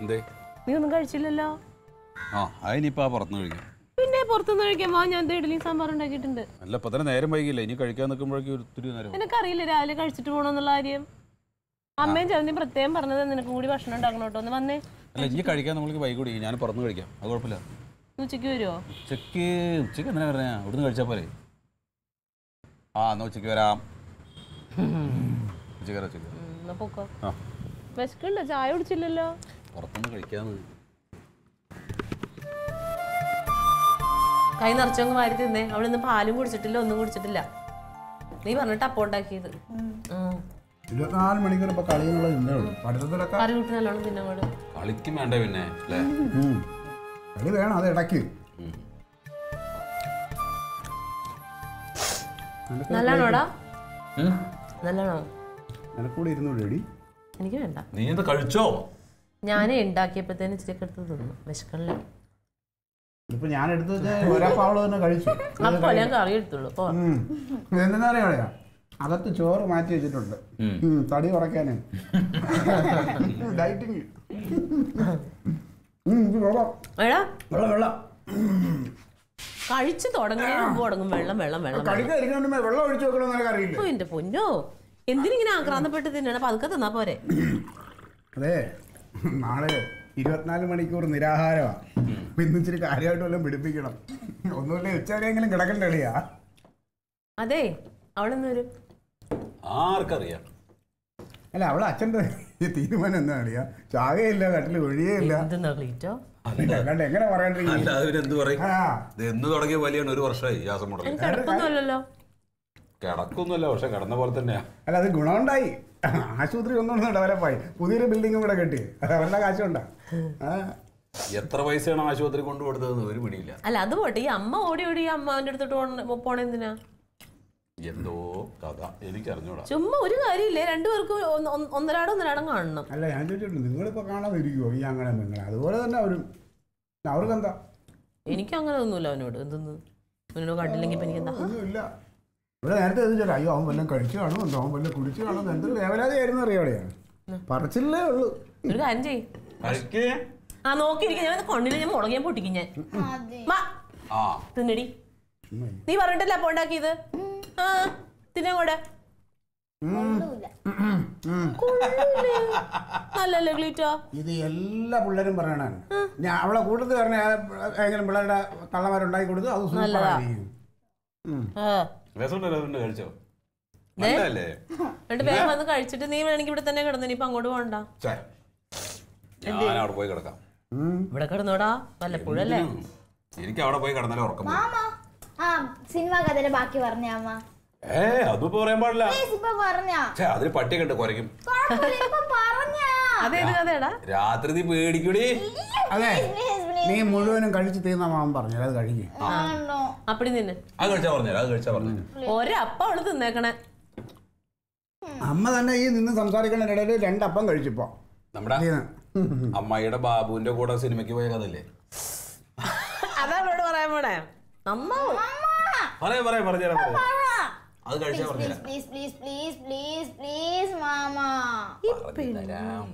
എന്തേ നീ ഒന്നും കഴിച്ചില്ലല്ലോ ആ അതിനിപ്പോൾ ആ പുറത്തുനിന്ന് കഴിക്കാം പിന്നെ പുറത്തുനിന്ന് കഴിക്കാൻ വാ ഞാൻ ദേ ഇഡ്ഡലിയും സാമ്പാർ ഉണ്ടാക്കിയിട്ടുണ്ട് അല്ല ഇപ്പം തന്നെ നേരം വൈകില്ല ഇനി കഴിക്കാൻ നിൽക്കുമ്പോഴേക്കും ഒത്തിരി നേരം നിനക്കറിയില്ല രാവിലെ കഴിച്ചിട്ട് പോകണമെന്നുള്ള കാര്യം അമ്മയും ചെറുതും പ്രത്യേകം പറഞ്ഞത് നിനക്ക് കൂടി ഭക്ഷണം ഉണ്ടാക്കണം കേട്ടോ ഒന്ന് വന്നേ അല്ല ഇനി കഴിക്കാൻ നമ്മൾക്ക് വൈകി കൂടി ഞാൻ പുറത്തുനിന്ന് കഴിക്കാം അത് കുഴപ്പമില്ല നീ ഉച്ചയ്ക്ക് വരുമോ ഉച്ചയ്ക്ക് ഉച്ചയ്ക്ക് എന്തിനാ പറഞ്ഞാ ഇവിടുന്ന് കഴിച്ചാൽ പോരെ ആ എന്നാ ഉച്ചയ്ക്ക് വരാം ഉച്ചയ്ക്ക് വരാം ഉച്ചയ്ക്ക് വരാം. എന്നാ പൊക്കോ ആ വിശക്കുണ്ടോ ചായ കുടിച്ചില്ലല്ലോ പുറത്തുനിന്ന് കഴിക്കാന്ന് കൈ നിറച്ചങ്ങ് വാരി തിന്നേ അവിടെ നിന്ന് പാലും കുടിച്ചിട്ടില്ല ഒന്നും കുടിച്ചിട്ടില്ല നീ പറഞ്ഞിട്ട് അപ്പം ഉണ്ടാക്കിയത് ഉം. ഇരുപത്തിനാല് മണിക്കൂർ ഇപ്പൊ കളിയിലുള്ള ഇന്നേ ഉള്ളൂ പഠിത്തത്തിലൊക്കെ കറി കൂട്ടി നല്ലോണം തിന്നങ്ങോട് കളിക്കും വേണ്ടേ പിന്നെ അല്ലേ ഉം. കളി വേണം അത് ഇടയ്ക്ക് നല്ലോണോടാ ഉം. നല്ലോണോ നിനക്കൂടെ ഇരുന്നു റെഡി എനിക്ക് വേണ്ട നീ ഇത് കഴിച്ചോ ഞാൻ ഉണ്ടാക്കിയപ്പോഴത്തേന് ഇച്ചിരി ഒക്കെ എടുത്ത് തിന്നു വിശക്കണില്ല ഇപ്പൊ ഞാൻ എടുത്തു വെച്ചാൽ ഒരാപ്പാവള് തന്നെ കഴിച്ചു അപ്പോൾ ഞാൻ കറി എടുത്തുള്ളൂ പോ ഉം. ഇതെന്തിനാ അറിയാ അകത്ത് ചോറ് മാറ്റി വെച്ചിട്ടുണ്ട് ഉം, തടി കുറയ്ക്കാന് ഡയറ്റിങ് വെള്ളം എടാ വെള്ളം വെള്ളം കഴിച്ചു തുടങ്ങുന്നതിന് മുമ്പ് തുടങ്ങും വെള്ളം വെള്ളം വെള്ളം വെള്ളം. കഴിക്കാതിരിക്കണ വെള്ളം ഒഴിച്ചു വെക്കണമെന്ന് നിനക്ക് അറിയില്ല ഓ എന്റെ പൊന്നോ എന്തിനിങ്ങനെ ആക്രാന്തപ്പെട്ട് തിന്നണം പതുക്കെ തിന്നാ പോരെ അതെ നാളെ ഇരുപത്തിനാല് മണിക്കൂർ നിരാഹാരമാണ് അപ്പൊ ഇന്ന് ഇച്ചിരി കാര്യമായിട്ട് വല്ലതും പിടിപ്പിക്കണം ഒന്നുമില്ല ഉച്ചവരെയെങ്കിലും കിടക്കണ്ട കളിയാ അതെ അവളെന്ന് വരും ആർക്കറിയാം അല്ല അവളെ അച്ഛൻ്റെ ഈ തീരുമാനം എന്താ കളിയാ ചാകയില്ല കട്ടിൽ ഒഴിയേയില്ല എന്തെന്നാ ക്ലീറ്റോ അല്ലാണ്ട് എങ്ങനെ പറയാണ്ടിരിക്കും അല്ല അതിന് എന്ത് പറയും ആ ഇത് എന്ന് തുടങ്ങിയ വലിയാണ് ഒരു വർഷമായി ഗ്യാസ് മുടങ്ങി എനിക്ക് കിടപ്പൊന്നുമല്ലല്ലോ കിടക്കൊന്നുമല്ല പക്ഷെ കിടന്ന പോലെ തന്നെയാ അല്ല അത് ഗുണമുണ്ടായി ആശുപത്രി ഒന്നും ഡെവലപ്പായി പുതിയൊരു ബിൽഡിംഗും കൂടെ കെട്ടി അത് അവരുടെ കാശുണ്ടാ ആ എത്ര പൈസയാണ് ആശുപത്രി കൊണ്ടുകൊടുത്തതെന്ന് ഒരു പിടിയില്ല അല്ല അത് പോട്ടെ ഈ അമ്മ ഓടി ഓടി ഈ അമ്മാവന്റെ അടുത്തോട്ട് പോണ- പോണ എന്തിനാ എന്തോ കഥ എനിക്ക് അറിഞ്ഞൂടാ ചുമ്മാ ഒരു കാര്യമില്ലേ രണ്ടുപേർക്കും ഒന്ന്- ഒന്ന്- ഒന്നരാടം ഒന്നരാടം കാണണം അല്ല ഞാൻ ചോദിച്ചിട്ടുണ്ട് നിങ്ങളിപ്പോൾ കാണാതെ ഇരിക്കുമോ ഈ അങ്ങനെ നിങ്ങൾ അതുപോലെ തന്നെ അവരും അവർക്കെന്താ എനിക്ക് അങ്ങനെ ഒന്നുമില്ല അവനോട് എന്തെന്ന് അവനോട് കണ്ടില്ലെങ്കിൽ ഇപ്പൊ എനിക്ക് എന്താ ഒന്നുമില്ല ഇവിടെ നേരത്തെ ചോദിച്ചാൽ അയ്യോ അവൻ വല്ലതും കഴിച്ചു കാണും എന്തോ അവൻ വല്ലതും കുടിച്ചു കാണും എന്തൊരു വേവലാതിയായിരുന്നു അറിയാവിടെയാണ് പറച്ചില്ലേ ഉള്ളൂ ഒരു കാര്യം ചെയ്യ് കഴിക്കേ ആ നോക്കിയിരിക്കും ഞാൻ കൊണ്ടില്ല ഞാൻ മുളക് ഞാൻ പൊട്ടിക്കും ഞാൻ വാ, ആ തിന്നടി നീ പറഞ്ഞിട്ടല്ല അപ്പൊ ഉണ്ടാക്കിയത് ആ തിന്നങ്ങോടെ നല്ലല്ലേ ക്ലീറ്റോ ഇത് എല്ലാ പിള്ളേരും പറയണാണ് ഞാൻ അവളെ കൂട്ടത്തിൽ പറഞ്ഞ ഏതെങ്കിലും പിള്ളേരുടെ കള്ളന്മാരുണ്ടാക്കി കൊടുത്തു അത് സൂപ്പറായിരിക്കും ഉം. ആ രസമുണ്ടല്ലോ അതുകൊണ്ട് കഴിച്ചോ നല്ലതല്ലേ എന്നിട്ട് വേഗം വന്ന് കഴിച്ചിട്ട് നീ വേണമെങ്കിൽ ഇവിടെ തന്നെ കിടന്നു ഇപ്പൊ അങ്ങോട്ട് പോകണ്ട ഛേ, ഞാൻ അവിടെ പോയി കിടക്കാം ഉം. ഇവിടെ കിടന്നോടാ വല്ലപ്പോഴല്ലേ എനിക്ക് അവിടെ പോയി കിടന്നാലേ ഉറക്കം വരും. മാമ ആ സിനിമ കഥയുടെ ബാക്കി പറഞ്ഞ അമ്മ ഏ അതിപ്പോ പറയാൻ പാടില്ല പ്ലീസ് ഇപ്പൊ പറഞ്ഞ ഛേ, അതിന് പട്ടിയൊക്കെ ഉണ്ട് കുരയ്ക്കും കുഴപ്പമില്ല ഇപ്പൊ പറഞ്ഞ അതേത് കഥയടാ രാത്രി നീ പേടിക്കൂടി അതെ പ്ലീസ് നീ മുഴുവനും കഴിച്ച് തീർന്ന മാമൻ പറഞ്ഞു അത് കഴിക്കും ആണോ അപ്പടി നിന്നെ അത് കഴിച്ചാ പറഞ്ഞുതരാം അത് കഴിച്ചാ പറഞ്ഞു ഒരപ്പ അവള് തിന്നേക്കണേ അമ്മ തന്നെ ഈ നിന്ന് സംസാരിക്കുന്നതിനിടയിൽ രണ്ടപ്പം കഴിച്ചിപ്പോ നമ്മുടെ അമ്മായിയുടെ ബാബുവിന്റെ കൂടെ സിനിമയ്ക്ക് പോയ കഥല്ലേ അതാ അവളോട് പറയാൻ പോണേ നന്നാവും പറയാ പറയാ പറഞ്ഞുതരാം പറഞ്ഞുതരാം. അത് കഴിച്ചാ പറഞ്ഞുതരാം please please please please please മാമ പറഞ്ഞുതരാം.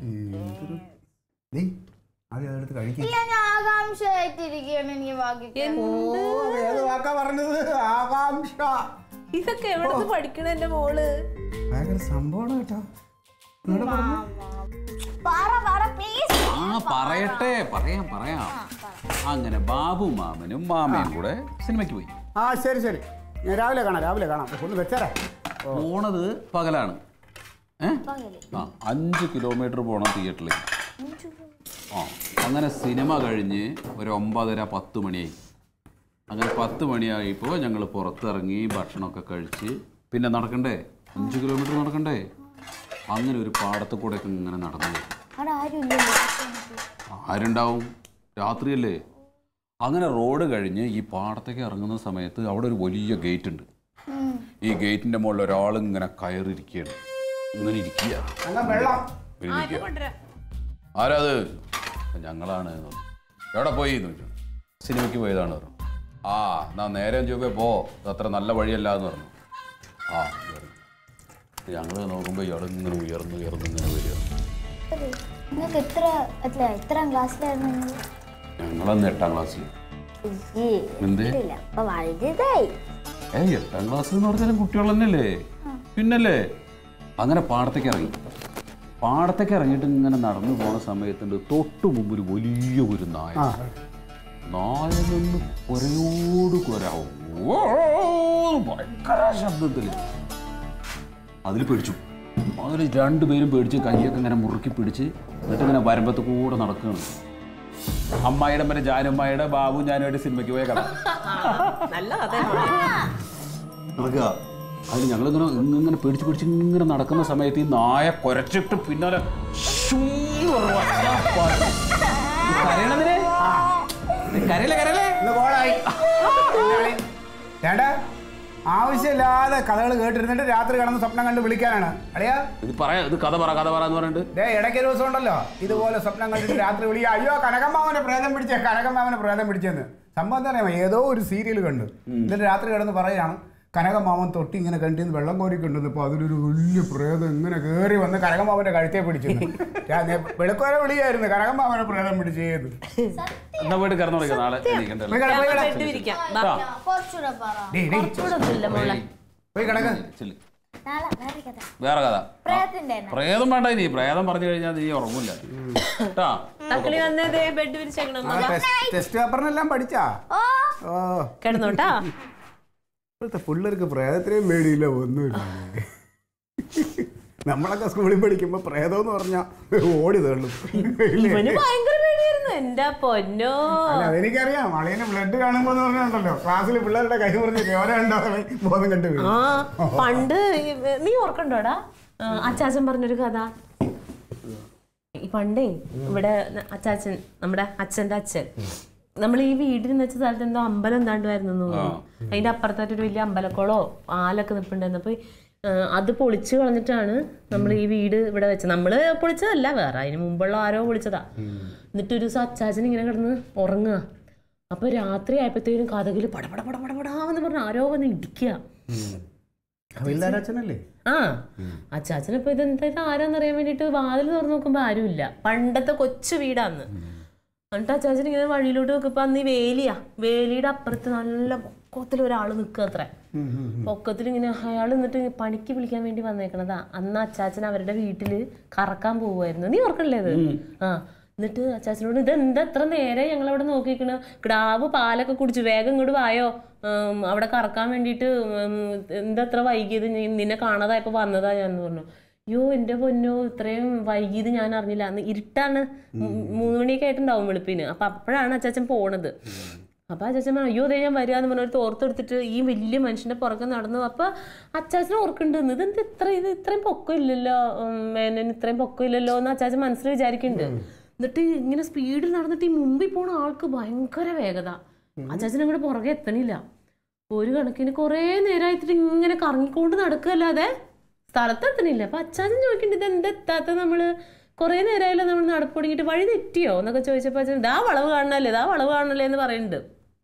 നീ ആദ്യം അതെടുത്ത് കഴിക്കും ഇല്ല ഞാൻ ആകാംക്ഷയായിട്ടിരിക്കുകയാണ് എനിക്ക് ബാക്കി ഏത് വാക്കാ പറഞ്ഞത് ആകാംക്ഷ ഇതൊക്കെ എവിടുന്ന് പഠിക്കണ എന്റെ മോള് ഭയങ്കര സംഭവമാണ് കേട്ടോ എന്നോട് പറഞ്ഞു. പറ പറ പ്ലീസ് ആ പറയട്ടെ പറയാം പറയാം അങ്ങനെ ബാബു മാമനും മാമയും കൂടെ സിനിമയ്ക്ക് പോയി ആ ശരി ശരി ഞാൻ രാവിലെ കാണാം രാവിലെ കാണാം ഒന്ന് വെച്ചേരാ പോണത് പകലാണ് ഏ ആ അഞ്ച് കിലോമീറ്റർ പോണം തിയേറ്ററിലേക്ക് ആ അങ്ങനെ സിനിമ കഴിഞ്ഞ് ഒരു ഒമ്പതര പത്ത് മണിയായി അങ്ങനെ പത്ത് മണിയായപ്പോൾ ഞങ്ങൾ പുറത്തിറങ്ങി ഭക്ഷണമൊക്കെ കഴിച്ച് പിന്നെ നടക്കണ്ടേ അഞ്ച് കിലോമീറ്റർ നടക്കണ്ടേ അങ്ങനെ ഒരു പാടത്ത് കൂടെ ഒക്കെ ഇങ്ങനെ നടന്നു പോയി. അവിടെ ആരും ഇല്ലല്ലോ ആരുണ്ടാവും രാത്രിയല്ലേ അങ്ങനെ റോഡ് കഴിഞ്ഞ് ഈ പാടത്തേക്ക് ഇറങ്ങുന്ന സമയത്ത് അവിടെ ഒരു വലിയ ഗേറ്റ് ഉണ്ട് ഈ ഗേറ്റിന്റെ മുകളിൽ ഒരാൾ ഇങ്ങനെ കയറിയിരിക്കുകയാണ് ഇങ്ങനെ ഇരിക്കുക എന്നാ വെള്ളം ഇങ്ങനെ ഇരിക്കുക. ആരാത് ഞങ്ങളാണ് എന്ന് പറഞ്ഞു. എവിടെ പോയി എന്ന് ചോദിച്ചു സിനിമയ്ക്ക് പോയതാണ് പറഞ്ഞു ആ എന്നാ നേരെ ചൊവ്വേ പോ ഇത് അത്ര നല്ല വഴിയല്ല എന്ന് പറഞ്ഞു ആ ഞങ്ങൾ നോക്കുമ്പോൾ ഇയാൾ ഇങ്ങനെ ഉയർന്നു ഉയർന്നു ഇങ്ങനെ വരിക നിങ്ങൾക്ക് എത്ര എത്ര എത്രാം ക്ലാസ്സിലായിരുന്നു നിങ്ങൾ ഞങ്ങളന്ന് എട്ടാം ക്ലാസ്സിൽ ഇയ്യേ, എന്ത്? ഇല്ല അപ്പൊ വലുതായി ഏയ് എട്ടാം ക്ലാസ് എന്ന് പറഞ്ഞാലും കുട്ടികൾ തന്നെയല്ലേ പിന്നല്ലേ അങ്ങനെ പാടത്തേക്ക് ഇറങ്ങി പാടത്തേക്ക് ഇറങ്ങിയിട്ട് ഇങ്ങനെ നടന്നു പോണ സമയത്തുണ്ട് തൊട്ടു മുമ്പ് ഒരു വലിയ ഒരു നായ ആ നായ നിന്ന് കൊരയോട് കൊരാവും ഭയങ്കര ശബ്ദത്തിൽ അതിൽ പേടിച്ചു അതിൽ രണ്ടുപേരും പേടിച്ച് കൈയൊക്കെ ഇങ്ങനെ മുറുക്കി പിടിച്ച് എന്നിട്ട് ഇങ്ങനെ വരമ്പത്ത് കൂടെ നടക്കുകയാണ് അമ്മായിയുടെ മറ്റേ ജാനമ്മായിയുടെ ബാബു ഞാനുമായിട്ട് സിനിമയ്ക്ക് പോയ കഥ നല്ല കഥയാണ് നടക്കുക അതിന് ഞങ്ങളിങ്ങനെ ഇങ്ങനെ പേടിച്ച് പേടിച്ച് ഇങ്ങനെ നടക്കുന്ന സമയത്ത് ഈ നായ കുരച്ചിട്ട് പിന്നാലെ ഷൂ എന്ന് പറഞ്ഞു ഒറ്റ പാട്ട്. ഇത് കരയണതിന്? ഇത് കരയല്ലേ കരയല്ലേ ഇന്ന് കോളായി ചേട്ടാ ആവശ്യമില്ലാതെ കഥകൾ കേട്ടിരുന്നിട്ട് രാത്രി കിടന്ന് സ്വപ്നം കണ്ട് വിളിക്കാനാണ് അളിയാ ഇത് പറയാ ഇത് കഥ പറ കഥ പറ എന്ന് പറഞ്ഞിട്ട് ദേ ഇടയ്ക്ക് ഒരു ദിവസം ഉണ്ടല്ലോ ഇതുപോലെ സ്വപ്നം കണ്ടിട്ട് രാത്രി വിളി അയ്യോ കനകമ്മാവനെ പ്രേതം പിടിച്ചേ കനകമ്മാവനെ പ്രേതം പിടിച്ചെന്ന് സംഭവം എന്താ അറിയാമോ ഏതോ ഒരു സീരിയൽ കണ്ടു എന്നിട്ട് രാത്രി കിടന്ന് പറയാണ് കനകമാമൻ തൊട്ടി ഇങ്ങനെ കണ്ടിന്ന് വെള്ളം കോരി കൊണ്ടുവന്നു അപ്പോൾ അതിലൊരു വലിയ പ്രേതം ഇങ്ങനെ കയറി വന്ന് കനകമാമന്റെ കഴുത്തെ പിടിച്ചു വെളുക്കോരെ വിളിയായിരുന്നു കനകമാമനെ പ്രേതം പിടിച്ചേത് എന്നാ പോയിട്ട് കിടന്നു തുടങ്ങിയ നാളെ എണീക്കണ്ടല്ലോ. പോയി കിടക്ക്, പോയി കിടക്ക്. ബെഡ് വിരിക്കാം ബാ. ആ. കുറച്ചുകൂടെ പറ ഡേയ്, ഡേയ്, കുറച്ചുകൂടെ ഒന്നുമില്ല മോളെ പോയി കിടക്ക് ചെല്ല്. നാളെ വേറെ കഥ വേറെ കഥ പ്രേതത്തിന്റെ തന്നെ. പ്രേതം വേണ്ട ഇനി പ്രേതം പറഞ്ഞു കഴിഞ്ഞാൽ നീ ഉറങ്ങില്ല കേട്ടാ തക്കളി വന്നതേ ബെഡ് വിരിച്ചേക്കണം ആ, ടെസ്റ്റ് ടെസ്റ്റ് പേപ്പറിനെല്ലാം പഠിച്ചാ ഓ ഓ കിടന്നോട്ടാ ഇപ്പോഴത്തെ പിള്ളേർക്ക് പ്രേതത്തിനെയും പേടിയില്ല ഒന്നുമില്ല നമ്മളൊക്കെ സ്കൂളിൽ പഠിക്കുമ്പോൾ പ്രേതം എന്ന് പറഞ്ഞാൽ ഓടി തള്ളും ഇല്ലേ? ഇവന് ഭയങ്കര പേടിയായിരുന്നു എന്റെ പൊന്നോ അല്ല അതെനിക്കറിയാം അളിയന് ബ്ലഡ് കാണുമ്പോൾ എന്ന് പറഞ്ഞുണ്ടല്ലോ ക്ലാസ്സിൽ പിള്ളേരുടെ കൈ മുറിഞ്ഞ് ചോര ഉണ്ടാകും ബോധം കണ്ടു വീഴും ആ പണ്ട് ഈ- നീ ഓർക്കണ്ടോടാ ആ, അച്ചാച്ചൻ പറഞ്ഞൊരു കഥ ഈ പണ്ടേ ഇവിടെ അച്ചാച്ചൻ നമ്മുടെ അച്ഛന്റെ അച്ഛൻ നമ്മൾ ഈ വീടിന് വെച്ച സ്ഥലത്ത് എന്തോ അമ്പലം എന്താണ്ടുമായിരുന്നു എന്ന് തോന്നുന്നു അതിന്റെ അപ്പുറത്തായിട്ട് ഒരു വലിയ അമ്പലക്കുളോ ആലൊക്കെ നിൽപ്പുണ്ടായിരുന്നു അപ്പൊ ആ, അത് പൊളിച്ചു കളഞ്ഞിട്ടാണ് നമ്മൾ ഈ വീട് ഇവിടെ വെച്ചത് നമ്മള് പൊളിച്ചതല്ല വേറെ അതിന് മുമ്പുള്ള ആരോ പൊളിച്ചതാ എന്നിട്ട് ഒരു ദിവസം അച്ചാച്ചൻ ഇങ്ങനെ കിടന്ന് ഉറങ്ങുക അപ്പൊ രാത്രി ആയപ്പോഴത്തേനും കഥകില് പടപട പട പട പടാന്ന് പറഞ്ഞ് ആരോ വന്ന് ഇടിക്കുക കവിൽദാരച്ഛനല്ലേ ആ അച്ചാച്ചൻ ഇപ്പൊ ഇതെന്താ ഇത് ആരാന്നറിയാൻ വേണ്ടിട്ട് വാതിൽ തുറന്നു നോക്കുമ്പോ ആരുമില്ല പണ്ടത്തെ കൊച്ചു വീടാന്ന് എന്നിട്ട് അച്ചാച്ചൻ ഇങ്ങനെ വഴിയിലോട്ട് നോക്കുമ്പോ അന്ന് ഈ വേലിയാ വേലിയുടെ അപ്പുറത്ത് നല്ല പൊക്കത്തിൽ ഒരാൾ നിൽക്കുക അത്ര പൊക്കത്തിൽ ഇങ്ങനെ അയാൾ എന്നിട്ട് പണിക്ക് വിളിക്കാൻ വേണ്ടി വന്നേക്കണതാ അന്ന് അച്ചാച്ചൻ അവരുടെ വീട്ടില് കറക്കാൻ പോവുമായിരുന്നു നീ ഓർക്കണില്ലേ അത് ആ എന്നിട്ട് അച്ചാച്ചനോട് ഇത് എന്താ എത്ര നേരെ ഞങ്ങൾ അവിടെ നോക്കിക്കണ് കിടാവ് പാലൊക്കെ കുടിച്ചു വേഗം ഇങ്ങോട്ട് വായോ ഉം, അവിടെ കറക്കാൻ വേണ്ടിയിട്ട് ഉം, എന്താ എത്ര വൈകിയത് നീ- നിന്നെ കാണാതായപ്പോ വന്നതാ ഞാൻ എന്ന് പറഞ്ഞു അയ്യോ എൻ്റെ പൊന്നോ ഇത്രയും വൈകിയത് ഞാൻ അറിഞ്ഞില്ല അന്ന് ഇരുട്ടാണ് മൂ- മൂന്ന് മണിയൊക്കെ ആയിട്ടുണ്ടാവും വെളുപ്പിന് അപ്പൊ അപ്പോഴാണ് അച്ചാച്ചൻ പോണത് അപ്പൊ അച്ചാച്ചൻ പറഞ്ഞു, അയ്യോ അതേ ഞാൻ വരിക എന്ന് പറഞ്ഞ ഒരു തോർത്തെടുത്തിട്ട് ഈ വലിയ മനുഷ്യന്റെ പുറകെ നടന്നു അപ്പൊ അച്ചാച്ചൻ ഓർക്കുന്നുണ്ട് ഇതെന്ത് ഇത്ര ഇത് ഇത്രയും പൊക്കം ഇല്ലല്ലോ ഉം, മേനോന് ഇത്രയും പൊക്കം ഇല്ലല്ലോ എന്ന് അച്ചാച്ചൻ മനസ്സിൽ വിചാരിക്കുന്നുണ്ട് എന്നിട്ട് ഇങ്ങനെ സ്പീഡിൽ നടന്നിട്ട് ഈ മുമ്പിൽ പോണ ആൾക്ക് ഭയങ്കര വേഗത അച്ചാച്ചൻ അങ്ങോട്ട് പുറകെ എത്തണില്ല ഒരു കണക്കിന് കുറേ നേരമായിട്ട് ഇങ്ങനെ കറങ്ങിക്കൊണ്ട് നടക്കുകയല്ലാതെ സ്ഥലത്തെത്തണില്ല അപ്പൊ അച്ചാച്ചൻ ചോദിക്കുന്നുണ്ട് ഇത് എന്താ എത്താത്ത നമ്മള് കുറേ നേരമായല്ലോ നമ്മൾ നടപ്പൊടുങ്ങിയിട്ട് വഴി തെറ്റിയോ എന്നൊക്കെ ചോദിച്ചപ്പോൾ അച്ഛൻ ഇതാ വളവ് കാണണല്ലേ ഇതാ വളവ് കാണണല്ലേ എന്ന് പറയുന്നുണ്ട്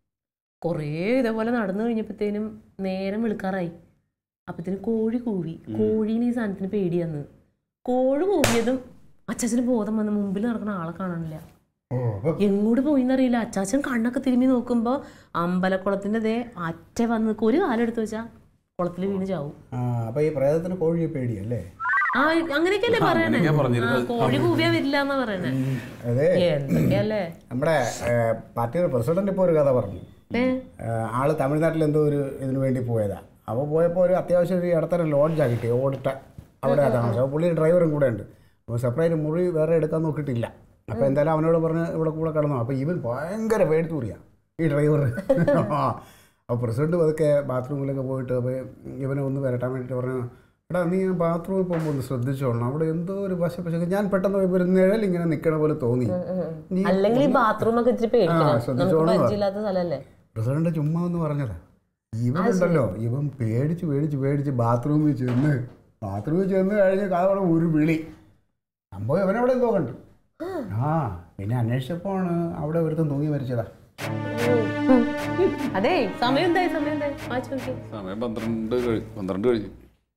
കുറേ ഇതേപോലെ നടന്നു കഴിഞ്ഞപ്പോഴത്തേനും നേരം വെളുക്കാറായി അപ്പത്തേനും കോഴി കൂവി കോഴീനെ ഈ സാധനത്തിന് പേടിയാന്ന് കോഴി കൂവിയതും അച്ചാച്ചന് ബോധം വന്ന് മുമ്പിൽ നടക്കുന്ന ആളെ കാണാനില്ല ഓ അപ്പൊ എങ്ങോട്ട് പോയിന്നറിയില്ല അച്ചാച്ചൻ കണ്ണൊക്കെ തിരുമ്മി നോക്കുമ്പോ അമ്പലക്കുളത്തിന്റെ ദേ അറ്റ വന്ന് നിൽക്കും. ഒരു കാലം എടുത്തു വെച്ചാ കുളത്തിൽ വീണ് ചാവും ആ അപ്പൊ ഈ പ്രേതത്തിന് കോഴിയെ പേടിയല്ലേ ആ അങ്ങനെയൊക്കെയല്ലേ പറയണേ അങ്ങനെയൊക്കെയാ ആ, പറഞ്ഞിരുന്നത്. കോഴി കൂവിയാ വരില്ല എന്നാ പറയണേ അതെ എന്തൊക്കെയല്ലേ നമ്മുടെ ഏ, പാർട്ടിയുടെ പ്രസിഡന്റ് ഇപ്പോൾ ഒരു കഥ പറഞ്ഞു ഏ ഏ, ആള് തമിഴ്നാട്ടിൽ എന്തോ ഒരു ഇതിനു വേണ്ടി പോയതാ അപ്പോൾ പോയപ്പോൾ ഒരു അത്യാവശ്യം ഒരു ഇടത്തരം ലോഡ്ജാണ് കിട്ടി ഓടിട്ട അവിടെ താമസം അപ്പോൾ പുള്ളി ഡ്രൈവറും കൂടെ ഉണ്ട് അപ്പോൾ സെപ്പറേറ്റ് മുറി വേറെ എടുക്കാൻ നോക്കിയിട്ടില്ല അപ്പോൾ എന്തായാലും അവനോട് പറഞ്ഞ് ഇവിടെ കൂടെ കിടന്നു അപ്പോൾ ഇവൻ ഭയങ്കര പേടിത്തൂറിയാ ഈ ഡ്രൈവർ ആ അപ്പോൾ പ്രസിഡന്റ് പതുക്കെ ബാത്റൂമിലൊക്കെ പോയിട്ട് അപ്പോൾ ഇവനെ ഒന്ന് വരട്ടാൻ വേണ്ടിയിട്ട് പറഞ്ഞു എടാ നീ ബാത്റൂമിൽ പോകുമ്പോൾ ഒന്ന് ശ്രദ്ധിച്ചോളണം അവിടെ എന്തോ ഒരു വശ പക്ഷേ ഞാൻ പെട്ടെന്ന് പോയപ്പോൾ ഒരു നിഴൽ ഇങ്ങനെ നിൽക്കണ പോലെ തോന്നി നീ അല്ലെങ്കിൽ ഈ ബാത്റൂം ഒക്കെ ഇച്ചിരി പേടിക്കണം നമുക്ക് ശ്രദ്ധിച്ചോളണം എന്ന് പരിചയമില്ലാത്ത സ്ഥലല്ലേ പ്രസിഡന്റ് ചുമ്മാ എന്ന് പറഞ്ഞതാ ഇവനുണ്ടല്ലോ ഇവൻ പേടിച്ച് പേടിച്ച് പേടിച്ച് ബാത്റൂമിൽ ചെന്ന് ബാത്റൂമിൽ ചെന്ന് കഴിഞ്ഞ് കാതോടെ ഒരു വിളി സംഭവം ഇവനവിടെ എന്തോ കണ്ടു ആ പിന്നെ അന്വേഷിച്ചപ്പോഴാണ് അവിടെ ഒരുത്തം തൂങ്ങി മരിച്ചതാ അതെ സമയം എന്തായി സമയം എന്തായി വായിച്ചു നോക്കി സമയം പന്ത്രണ്ട് കഴി പന്ത്രണ്ട് കഴിഞ്ഞു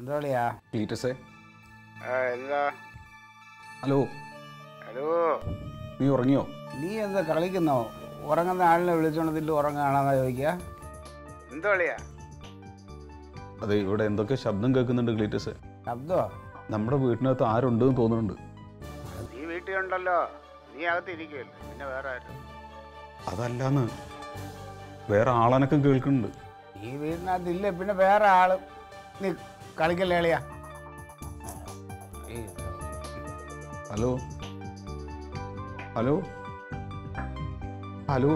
എന്താ കളിയാ ക്ലീറ്റസേ എന്താ ഹലോ ഹലോ നീ ഉറങ്ങിയോ നീ എന്താ കളിക്കുന്നോ ഉറങ്ങുന്ന ആളിനെ വിളിച്ചോണതിൽ ഉറങ്ങാണെന്നാ ചോദിക്കുക എന്താ കളിയാ അതെ ഇവിടെ എന്തൊക്കെ ശബ്ദം കേൾക്കുന്നുണ്ട് ക്ലീറ്റസേ ശബ്ദമോ നമ്മുടെ വീട്ടിനകത്ത് ആരുണ്ടെന്ന് തോന്നുന്നുണ്ട് നീ വീട്ടിൽ ഉണ്ടല്ലോ നീ അകത്തിരിക്കുമല്ലോ പിന്നെ വേറെ ആരും അതല്ലാന്ന് വേറെ ആളനക്കം കേൾക്കുന്നുണ്ട് ഈ വീടിനകത്തില്ല പിന്നെ വേറെ ആള് നീ കളിക്കല്ലേ കളിയാ ഈ hello hello hello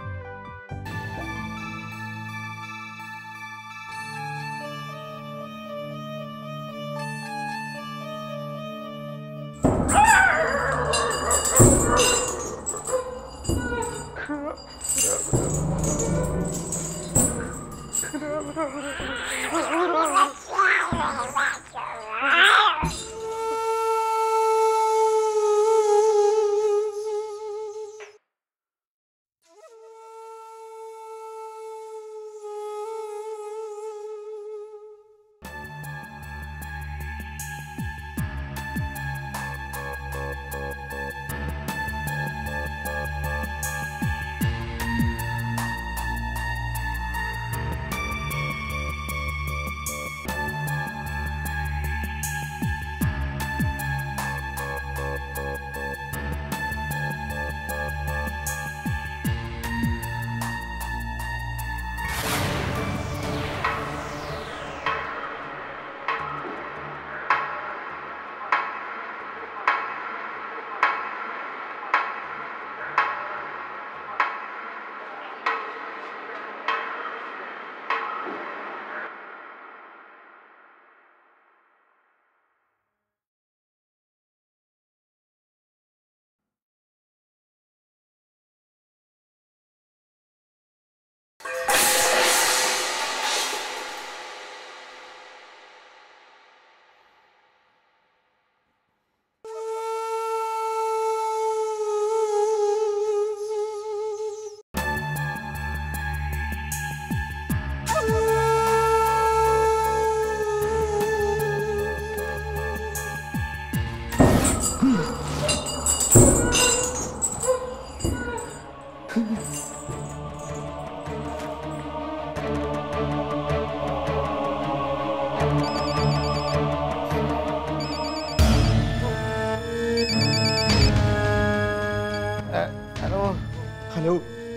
hello hello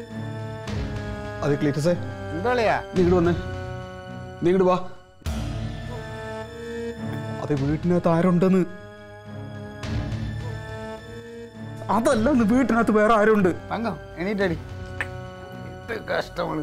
അതെ ക്ലീറ്റസേ എന്താ കളിയാ നീ ഇങ്ങോട്ട് വന്നേ നീ ഇങ്ങോട്ട് വാ അതെ വീട്ടിനകത്ത് ആരുണ്ടെന്ന് അതല്ല വീട്ടിനകത്ത് വേറെ ആരുണ്ട് തങ്കം എണീറ്റടി ഇത് കഷ്ടമാണ്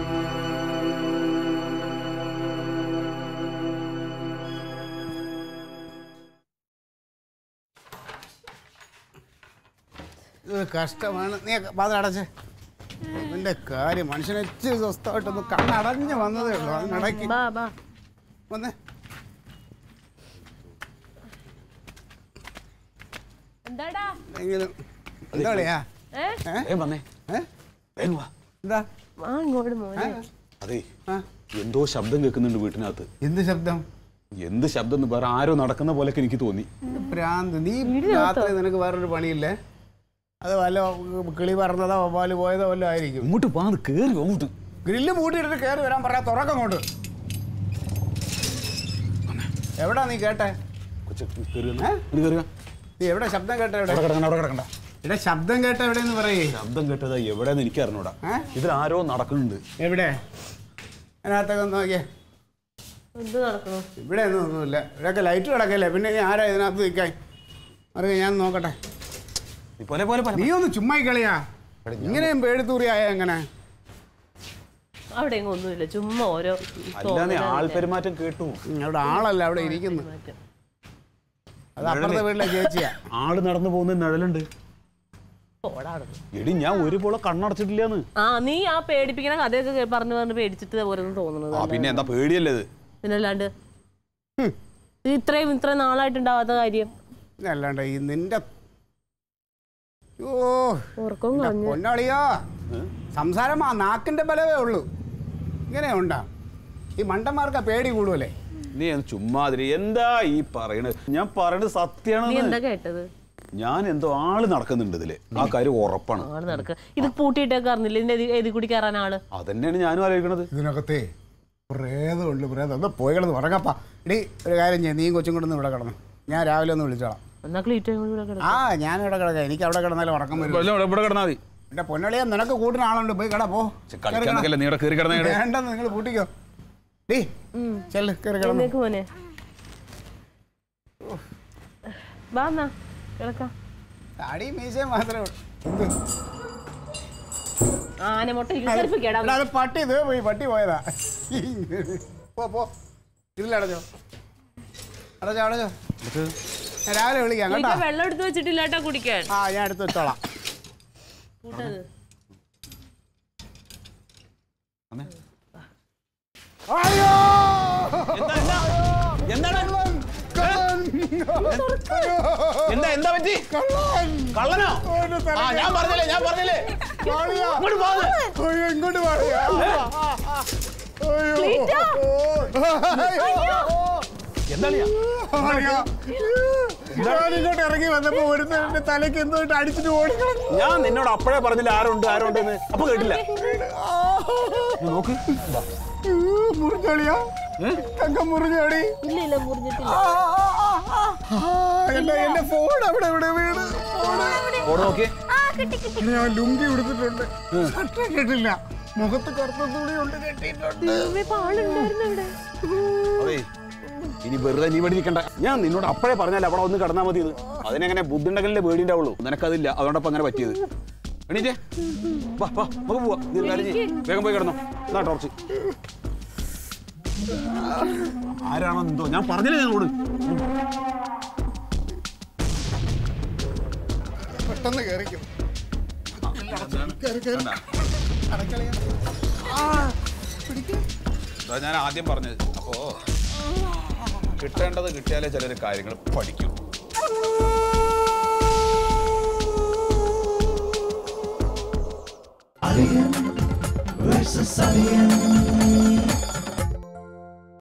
ഇത് കഷ്ടമാണ് നീ വാതിൽ അടച്ചേ ഇതിന്റെ കാര്യം മനുഷ്യനെ ഇച്ചിരി സ്വസ്ഥമായിട്ടൊന്ന് കണ്ണടഞ്ഞ് വന്നതേ ഉള്ളൂ അതിനിടയ്ക്ക് ബാ ബാ വന്നേ എന്താടാ എങ്കിലും എന്താ കളിയാ ഏ ഏ വന്നേ ഏ വേഗം വാ എന്താ വാ ഇങ്ങോട്ട് മോനെ അതെ ആ എന്തോ ശബ്ദം കേൾക്കുന്നുണ്ട് വീട്ടിനകത്ത് എന്ത് ശബ്ദം എന്ത് ശബ്ദം എന്ന് വേറെ ആരോ നടക്കുന്ന പോലെയൊക്കെ എനിക്ക് തോന്നി ഇത് ഭ്രാന്ത് നീ രാത്രി നിനക്ക് വേറൊരു പണിയില്ലേ അത് വല്ല കിളി പറന്നതോ വവ്വാല് പോയതോ വല്ലതും ആയിരിക്കും ഇങ്ങോട്ട് വാ കേറി അങ്ങോട്ട് ഗ്രില്ല് മൂട്ടിയിട്ട് കയറി വരാൻ പറയാ തുറക്കങ്ങോട്ട് എവിടാ നീ കേട്ടെ കൊച്ചു കേറി ഏ? കയറുക നീ എവിടെ ശബ്ദം കേട്ട എവിടെ അവിടെ കിടക്കണ്ട അവിടെ കിടക്കണ്ട ഇവിടെ ശബ്ദം കേട്ട എവിടെയെന്ന് പറയേ ശബ്ദം കേട്ടത് എവിടെയെന്ന് എനിക്ക് അറിഞ്ഞൂടാ ഏ? ഇതിൽ ആരോ നടക്കുന്നുണ്ട് എവിടെ അതിനകത്തൊക്കെ ഒന്ന് നോക്കിയേ എന്ത് നടക്കണു ഇവിടെ ഒന്നും ഒന്നുമില്ല ഇവിടെയൊക്കെ ലൈറ്റ് കിടക്കല്ലേ പിന്നെ ഇനി ആരാ ഇതിനകത്ത് നിൽക്കാൻ അറിയാം ഞാൻ നോക്കട്ടെ നീ പോലെ പോലെ പോലെ നീ ഒന്ന് ചുമ്മാ കളിയാ ഇങ്ങനെയും പേടിത്തൂറിയായ എങ്ങനെ അവിടെ എങ്ങും ഒന്നുമില്ല ചുമ്മാ ഓരോ അല്ലാതെ ആൾ പെരുമാറ്റം കേട്ടു ഉം, അവിടെ ആളല്ല അവിടെ ഇരിക്കുന്നു അത് അപ്പുറത്തെ വീട്ടിലെ ചേച്ചിയാ ആള് നടന്നു പോകുന്ന നിഴലുണ്ട് ഓടാടുന്നു എടി ഞാൻ ഒരു പോലെ കണ്ണടച്ചിട്ടില്ലാന്ന് ആ നീ ആ പേടിപ്പിക്കണ കഥയൊക്കെ കേ- പറഞ്ഞു പറഞ്ഞ് പേടിച്ചിട്ട് ഓരോന്നും തോന്നുന്നത് ആ പിന്നെ എന്താ പേടിയല്ലേ ഇത് പിന്നല്ലാണ്ട് ഇത് ഇത്രയും ഇത്രയും നാളായിട്ടുണ്ടാവാത്ത കാര്യം അല്ലാണ്ട് ഈ നിന്റെ ഓ ഉറക്കം കളഞ്ഞു പൊന്നാളിയോ സംസാരം ആ നാക്കിന്റെ ബലവേ ഉള്ളൂ ഇങ്ങനെ ഉണ്ടാ ഈ മണ്ടന്മാർക്ക് പേടി കൂടുതലേ നീ ഒന്ന് ചുമ്മാതിരി എന്താ ഈ പറയണത് ഞാൻ പറയണത് നീ സത്യമാണ് എന്താ കേട്ടത് ഞാൻ എന്തോ ആള് നടക്കുന്നുണ്ട് ഇതില് ആ കാര്യം ഉറപ്പാണ് ആള് നടക്ക ഇത് പൂട്ടിയിട്ടൊക്കെ അറിഞ്ഞില്ല ഇതിന്റെ എതി- എതി കൂടി കയറാൻ ആള് അതന്നെയാണ് ഞാനും ആലോചിക്കണത് ഇതിനകത്തെ പ്രേതമുണ്ട് പ്രേതം ഒന്ന് പോയി കിടന്ന് ഉറങ്ങപ്പാ എടീ ഒരു കാര്യം ചെയ്യാം നീയും കൊച്ചും കൂടെ ഒന്ന് ഇവിടെ കിടന്നു ഞാൻ രാവിലെ ഒന്ന് വിളിച്ചോളാം എന്നാ ക്ലീറ്റോ കൂടെ കിടക്കും ആ ഞാൻ ഇവിടെ കിടക്കാം എനിക്ക് അവിടെ കിടന്നാലും ഉറക്കം വരും ഇവിടെ ഇവിടെ കിടന്നാ മതി എന്റെ പൊന്നളിയാ നിനക്ക് കൂട്ടിന് ആളുണ്ട് പോയി കട പോ പക്ഷെ കളിക്കാന്നൊക്കെ നീ ഇവിടെ കയറി കിടന്നേ വേണ്ടെന്ന് നിങ്ങൾ കൂട്ടിക്കോ ഡീ ചെല്ല് കയറി കിടന്നു എന്നേക്ക് മോനെ വാ എന്നാ കിടക്കാം താടി മീശയും മാത്രമേ ഉള്ളൂ എന്ത് ആന മുട്ട കേടാ എടാ, അത് പട്ടി ഇത് പോയി പട്ടി പോയതാ പോ പോ ഇതിലടച്ചോ അടച്ചോ അടച്ചോ ഞാൻ രാവിലെ വിളിക്കാം കേട്ടോ വെള്ളം എടുത്ത് വെച്ചിട്ടില്ല കേട്ടോ കുടിക്കാൻ ആ ഞാൻ എടുത്ത് വെച്ചോളാം കൂട്ടത് അയ്യോ എന്താണ് കള്ളൻ! എന്താ എന്താ പറ്റി കള്ളൻ! കള്ളനോ ഓന് തല- ആ ഞാൻ പറഞ്ഞില്ലേ ഞാൻ പറഞ്ഞില്ലേ പാളിയാ. ഇങ്ങോട്ട് പോ അത്. അയ്യോ, ഇങ്ങോട്ട് പാടിയാ. അയ്യോ. അയ്യോ. എന്താണ് ഞാൻ? പാളിയാ. ഞാൻ ഇങ്ങോട്ട് ഇറങ്ങി വന്നപ്പോ ഒരുത്തന്റെ തലയ്ക്ക് എന്തോ ഇട്ട് അടിച്ചിട്ട് ഓടിക്കളഞ്ഞു ഞാൻ നിന്നോട് അപ്പോഴേ പറഞ്ഞില്ല ആരുണ്ട് ആരുണ്ട് എന്ന് അപ്പൊ കേട്ടില്ല നീ നോക്ക് ദാ. മുറിഞ്ഞോളിയാ തങ്കം മുറിഞ്ഞോടി ഇല്ല ഇല്ല മുറിഞ്ഞിട്ടില്ല എന്റെ എന്റെ ഫോൺ അവിടെ ഇവിടെ വീണ് ഫോൺ നോക്കിയേ ആ കിട്ടി കിട്ടി ഞാൻ ലുങ്കി ഉടുത്തിട്ടുണ്ട് ഷർട്ട് ഇട്ടിട്ടില്ല മുഖത്ത് കറുത്ത തുണി കൊണ്ട് കെട്ടിയിട്ടുണ്ട് പാളുണ്ടായിരുന്നു ഇവിടെ അതെ ഇനി വെറുതെ നീ പേടിക്കണ്ട ഞാൻ നിന്നോട് അപ്പോഴേ പറഞ്ഞാൽ അവിടെ ഒന്ന് കിടന്നാൽ മതി ഇത് അതിനെങ്ങനെ ബുദ്ധിണ്ടെങ്കിലേ പേടിണ്ടാവുള്ളൂ നിനക്കതില്ല അതുകൊണ്ടപ്പം അങ്ങനെ പറ്റിയത് എണീറ്റേ വാ വാ നമുക്ക് പോവാ നീ ഒരു കാര്യം ചെയ്യ്. വേഗം പോയി കിടന്നോ എന്നാ ടോർച്ച് ആരാണോ എന്തോ ഞാൻ പറഞ്ഞില്ലേ നിന്നോട് പെട്ടെന്ന് കയറിക്കും അതാ ഞാൻ ആദ്യം പറഞ്ഞത് അപ്പോ കിട്ടേണ്ടത് കിട്ടിയാലേ ചിലർ കാര്യങ്ങൾ പഠിക്കും versus Alien.